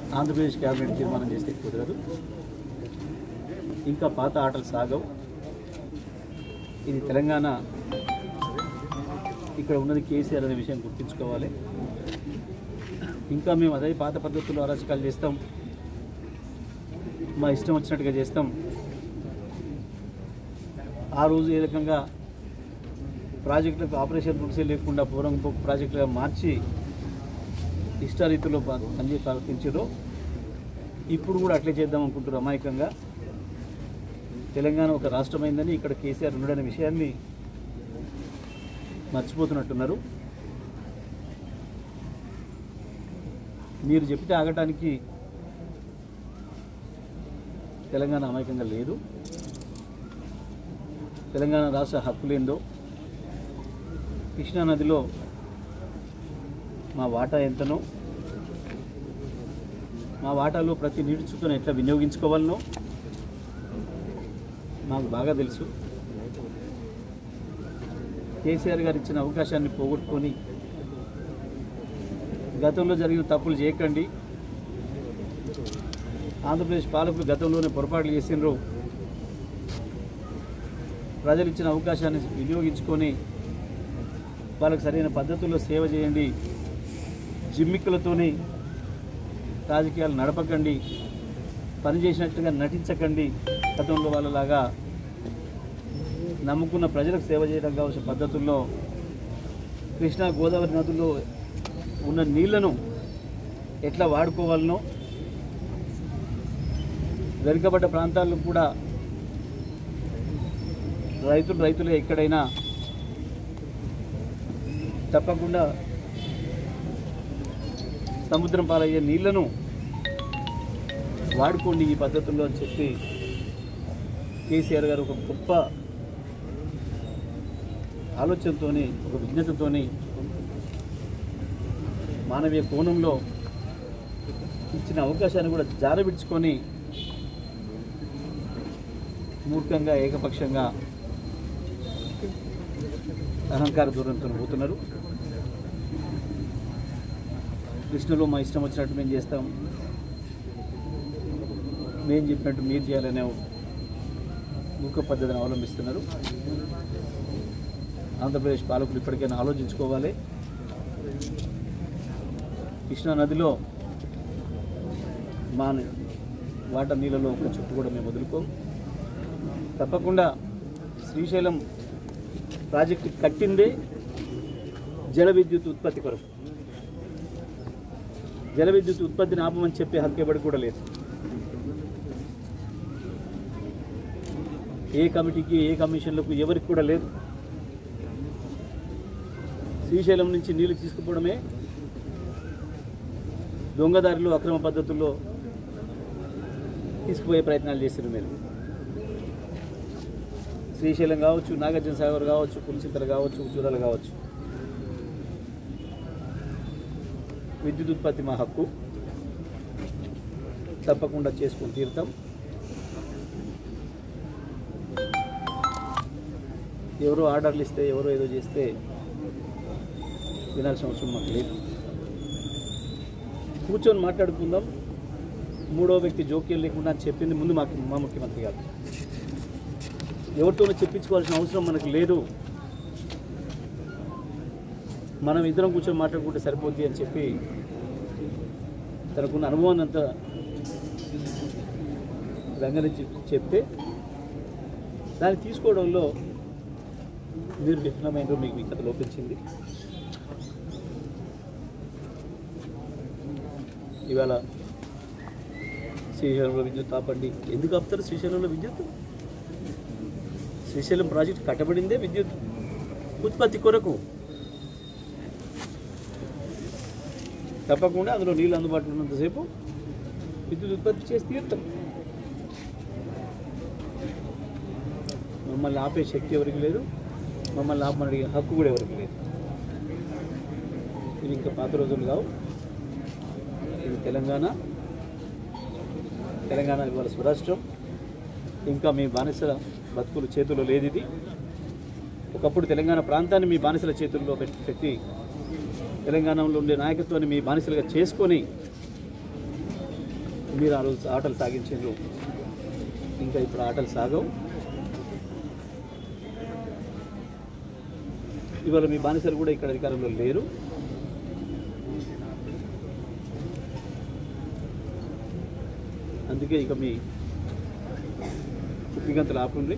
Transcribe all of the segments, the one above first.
Andhra Pradesh cabinet తీర్మానం చేస్తే కుదరదు ఇంకా పాత ఆటలు సాగవు ఇది తెలంగాణ ఇక్కడ ఉన్నది కేసీఆర్ అనే విషయం గుర్తుంచుకోవాలి ఇంకా మేము అదే పాత పద్ధతుల్లో అరాచకాలు చేస్తాం మా ఇష్టం వచ్చినట్టుగా చేస్తాం ఆ రోజు ఏ రకంగా ప్రాజెక్టులకు ఆపరేషన్ రూల్సే లేకుండా పూర్వం ప్రాజెక్టులుగా మార్చి ఇష్టారీతిలో ప- పని ప్రవర్తించారో ఇప్పుడు కూడా అట్లే చేద్దాం అనుకుంటారు అమాయకంగా తెలంగాణ ఒక రాష్ట్రమైందని ఇక్కడ కేసీఆర్ ఉన్నాడనే విషయాన్ని మర్చిపోతున్నట్టున్నారు మీరు చెప్తే ఆగటానికి తెలంగాణ అమాయకంగా లేదు తెలంగాణ రాష్ట్ర హక్కులేందో కృష్ణా నదిలో మా వాటా ఎంతనో మా వాటాలో ప్రతి నీటి చుట్టూను ఎట్లా వినియోగించుకోవాలనో మాకు బాగా తెలుసు కేసీఆర్ గారు ఇచ్చిన అవకాశాన్ని పోగొట్టుకొని గతంలో జరిగిన తప్పులు చేయకండి ఆంధ్రప్రదేశ్ పాలకులు గతంలోనే పొరపాట్లు చేసినారు ప్రజలు ఇచ్చిన అవకాశాన్ని వినియోగించుకొని వాళ్ళకి సరైన పద్ధతుల్లో సేవ చేయండి జిమ్మిక్కులతోని రాజకీయాలు నడపకండి పనిచేసినట్టుగా నటించకండి గతంలో వాళ్ళలాగా నమ్ముకున్న ప్రజలకు సేవ చేయడం కావాల్సిన పద్ధతుల్లో కృష్ణా గోదావరి నదుల్లో ఉన్న నీళ్లను ఎట్లా వాడుకోవాలనో వెనుకబడ్డ ప్రాంతాల్లో కూడా రైతులు రైతులే ఎక్కడైనా తప్పకుండా సముద్రం పాలయ్యే నీళ్లను వాడుకోండి ఈ పద్ధతుల్లో అని చెప్పి కేసీఆర్ గారు ఒక గొప్ప ఆలోచనతోని ఒక విజ్ఞతతోని మానవీయ కోణంలో ఇచ్చిన అవకాశాన్ని కూడా జారబిడ్చుకొని మూర్ఖంగా ఏకపక్షంగా అహంకార దూరంతో పోతున్నారు కృష్ణలో మా ఇష్టం వచ్చినట్టు మేము చేస్తాం మేము చెప్పినట్టు మీరు చేయాలనే మూక పద్ధతిని అవలంబిస్తున్నారు ఆంధ్రప్రదేశ్ పాలకులు ఇప్పటికైనా ఆలోచించుకోవాలి కృష్ణా నదిలో మా వాటర్ నీళ్ళలో ఒక చుట్టు కూడా మేము వదులుకోం తప్పకుండా శ్రీశైలం ప్రాజెక్టు కట్టిందే జల విద్యుత్ ఉత్పత్తి కొరకు జల విద్యుత్ ఉత్పత్తిని ఆపమని చెప్పే హక్కు ఎవరికి కూడా లేదు ఏ కమిటీకి ఏ కమిషన్లకు ఎవరికి కూడా లేదు శ్రీశైలం నుంచి నీళ్లు తీసుకుపోవడమే దొంగదారిలో అక్రమ పద్ధతుల్లో తీసుకుపోయే ప్రయత్నాలు చేశారు మీరు శ్రీశైలం కావచ్చు నాగార్జున సాగర్ కావచ్చు పులిచింతలు కావచ్చు చూడలు కావచ్చు విద్యుత్ ఉత్పత్తి మా హక్కు తప్పకుండా చేసుకొని తీరుతాం ఎవరో ఆర్డర్లు ఇస్తే ఎవరో ఏదో చేస్తే వినాల్సిన అవసరం మాకు లేదు కూర్చొని మాట్లాడుకుందాం మూడో వ్యక్తి జోక్యం లేకుండా చెప్పింది ముందు మాకు మా ముఖ్యమంత్రి గారు ఎవరితోనూ చెప్పించుకోవాల్సిన అవసరం మనకు లేదు మనం ఇద్దరం కూర్చొని మాట్లాడుకుంటే సరిపోద్ది అని చెప్పి తనకున్న అనుభవాన్ని అంతా రంగరించి చెప్తే దాన్ని తీసుకోవడంలో మీరు విఫలమైనదో మీకు మీ కథ లోపించింది ఇవాళ శ్రీశైలంలో విద్యుత్ ఆపండి ఎందుకు ఆపుతారు శ్రీశైలంలో విద్యుత్ శ్రీశైలం ప్రాజెక్ట్ కట్టబడిందే విద్యుత్ ఉత్పత్తి కొరకు తప్పకుండా అందులో నీళ్ళు అందుబాటులో ఉన్నంతసేపు విద్యుత్ ఉత్పత్తి చేసి తీరుతాం మమ్మల్ని ఆపే శక్తి ఎవరికి లేదు మమ్మల్ని ఆపమని అడిగే హక్కు కూడా ఎవరికి లేదు ఇవి ఇంకా పాత రోజులు కావు ఇది తెలంగాణ తెలంగాణ ఇవాళ స్వరాష్ట్రం ఇంకా మీ బానిసల బతుకులు చేతుల్లో లేదు ఇది ఒకప్పుడు తెలంగాణ ప్రాంతాన్ని మీ బానిసల చేతుల్లో పెట్టి పెట్టి తెలంగాణలో ఉండే నాయకత్వాన్ని మీ బానిసలుగా చేసుకొని మీరు ఆ రోజు ఆటలు సాగించారు ఇంకా ఇప్పుడు ఆటలు సాగవు ఇవాళ మీ బానిసలు కూడా ఇక్కడ అధికారంలో లేరు అందుకే ఇక మీ కుప్పిగంతలు ఆపుండ్రి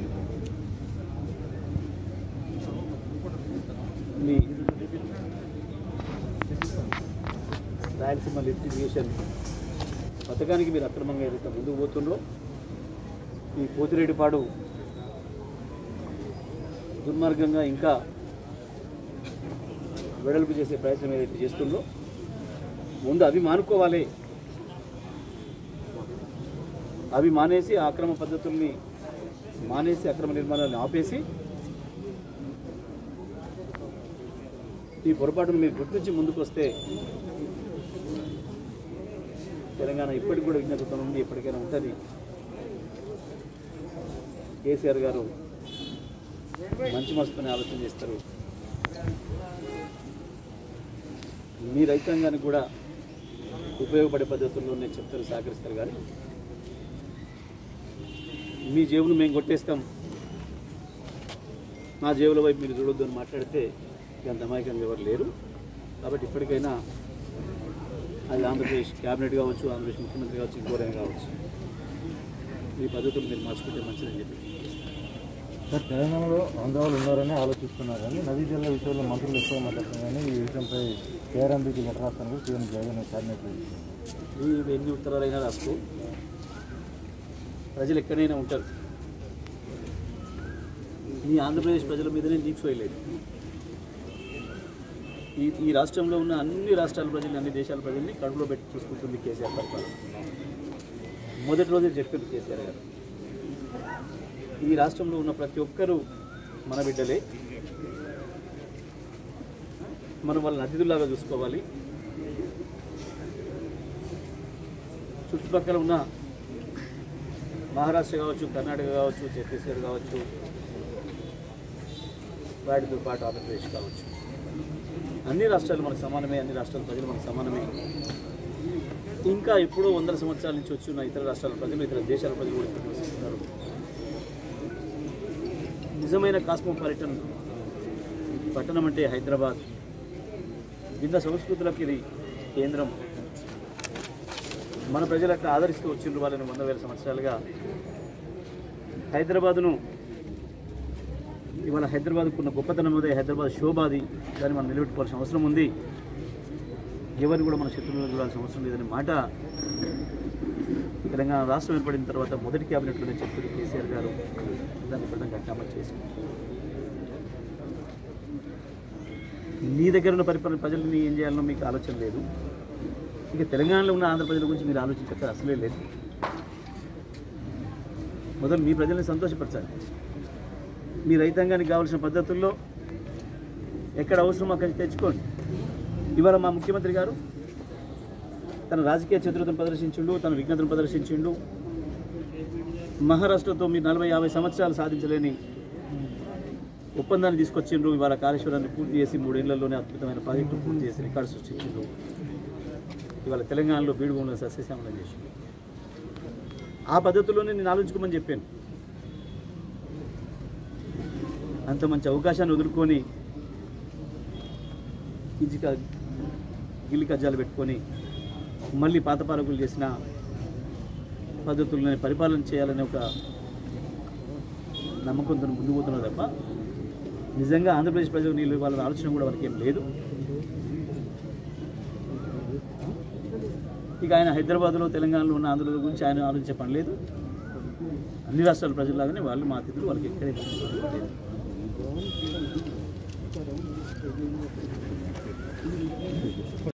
మీ రాయలసీమ లిఫ్ట్ ఇరిగేషన్ పథకానికి మీరు అక్రమంగా ఏదైతే ముందుకు పోతుండ్రో ఈ పోతిరెడ్డిపాడు దుర్మార్గంగా ఇంకా వెడల్పు చేసే ప్రయత్నం ఏదైతే చేస్తుందో ముందు అవి మానుకోవాలి అవి మానేసి ఆ అక్రమ పద్ధతుల్ని మానేసి అక్రమ నిర్మాణాలను ఆపేసి ఈ పొరపాటును మీరు గుర్తించి ముందుకు వస్తే తెలంగాణ ఇప్పటికి కూడా విజ్ఞాపనం నుండి ఎప్పటికైనా ఉంటుంది కేసీఆర్ గారు మంచి మనసుతోనే ఆలోచన చేస్తారు మీ రైతాంగానికి కూడా ఉపయోగపడే పద్ధతుల్లో నేను చెప్తాను సహకరిస్తారు కానీ మీ జేబును మేము కొట్టేస్తాం మా జేబుల వైపు మీరు చూడొద్దు అని మాట్లాడితే అంత అమాయకంగా ఎవరు లేరు కాబట్టి ఇప్పటికైనా అది ఆంధ్రప్రదేశ్ క్యాబినెట్ కావచ్చు ఆంధ్రప్రదేశ్ ముఖ్యమంత్రి కావచ్చు ఇంకోరైనా కావచ్చు ఈ పద్ధతులు మీరు మార్చుకుంటే మంచిదని చెప్పి సార్ తెలంగాణలో ఆంధ్ర వాళ్ళు ఉన్నారని ఆలోచిస్తున్నారు కానీ నదీ జిల్లా విషయంలో మంత్రులు ఎక్కువ మాట్లాడుతున్నారు కానీ ఈ విషయంపై కేఆర్ఎంబీకి లెటర్ రాస్తాను సీఎం జగన్ క్యాబినెట్ ఈ ఎన్ని ఉత్తరాలైనా రాసుకో ప్రజలు ఎక్కడైనా ఉంటారు ఈ ఆంధ్రప్రదేశ్ ప్రజల మీదనే నీకు సోయలేదు ఈ ఈ రాష్ట్రంలో ఉన్న అన్ని రాష్ట్రాల ప్రజల్ని అన్ని దేశాల ప్రజల్ని కడుపులో పెట్టి చూసుకుంటుంది కేసీఆర్ పరిపాలన మొదటి రోజే చెప్పింది కేసీఆర్ గారు ఈ రాష్ట్రంలో ఉన్న ప్రతి ఒక్కరూ మన బిడ్డలే మనం వాళ్ళని అతిథుల్లాగా చూసుకోవాలి చుట్టుపక్కల ఉన్న మహారాష్ట్ర కావచ్చు కర్ణాటక కావచ్చు ఛత్తీస్గఢ్ కావచ్చు వాటితో పాటు ఆంధ్రప్రదేశ్ కావచ్చు అన్ని రాష్ట్రాలు మనకు సమానమే అన్ని రాష్ట్రాల ప్రజలు మనకు సమానమే ఇంకా ఎప్పుడో వందల సంవత్సరాల నుంచి వచ్చి ఉన్న ఇతర రాష్ట్రాల ప్రజలు ఇతర దేశాల ప్రజలు కూడా ఇక్కడ నివసిస్తున్నారు నిజమైన కాస్మోపాలిటన్ పట్టణం అంటే హైదరాబాద్ భిన్న సంస్కృతులకు ఇది కేంద్రం మన ప్రజలు అట్లా ఆదరిస్తూ వచ్చిండ్రు వాళ్ళని వంద వేల సంవత్సరాలుగా హైదరాబాదును ఇవాళ హైదరాబాద్కు ఉన్న గొప్పతనం అదే హైదరాబాద్ శోభాది దాన్ని మనం నిలబెట్టుకోవాల్సిన అవసరం ఉంది ఎవరిని కూడా మన శత్రువులను చూడాల్సిన అవసరం లేదనే మాట తెలంగాణ రాష్ట్రం ఏర్పడిన తర్వాత మొదటి క్యాబినెట్లోనే చెప్పారు కేసీఆర్ గారు దాన్ని ఇప్పటిదాకా అమలు చేసి మీ దగ్గర ఉన్న పరిపాలన ప్రజల్ని ఏం చేయాలనో మీకు ఆలోచన లేదు ఇక తెలంగాణలో ఉన్న ఆంధ్ర ప్రజల గురించి మీరు ఆలోచించక అసలే లేదు మొదలు మీ ప్రజల్ని సంతోషపరచాలి మీ రైతాంగానికి కావాల్సిన పద్ధతుల్లో ఎక్కడ అవసరం అక్కడి నుంచి తెచ్చుకోండి ఇవాళ మా ముఖ్యమంత్రి గారు తన రాజకీయ చతురతను ప్రదర్శించిండు తన విజ్ఞతను ప్రదర్శించిండు మహారాష్ట్రతో మీరు నలభై యాభై సంవత్సరాలు సాధించలేని ఒప్పందాన్ని తీసుకొచ్చిండ్రు ఇవాళ కాళేశ్వరాన్ని పూర్తి చేసి మూడేళ్లలోనే అద్భుతమైన ప్రాజెక్టు పూర్తి చేసి రికార్డు సృష్టించిండ్రు ఇవాళ తెలంగాణలో బీడు భూములను సస్యశ్యామలం చేసిండు ఆ పద్ధతిలోనే నేను ఆలోచించుకోమని చెప్పాను అంత మంచి అవకాశాన్ని వదులుకొని ఇజిక గిల్లి కజ్జాలు పెట్టుకొని మళ్ళీ పాత పాలకులు చేసిన పద్ధతులను పరిపాలన చేయాలనే ఒక నమ్మకంతో ముందుకు పోతున్నారు తప్ప నిజంగా ఆంధ్రప్రదేశ్ ప్రజలకు నీళ్ళు వాళ్ళ ఆలోచన కూడా వారికి ఏం లేదు ఇక ఆయన హైదరాబాద్లో తెలంగాణలో ఉన్న ఆంధ్రుల గురించి ఆయన ఆలోచించే పని లేదు అన్ని రాష్ట్రాల ప్రజల్లాగానే వాళ్ళు మా అతిథులు వాళ్ళకి ఎక్కడ ఇబ్బంది లేదు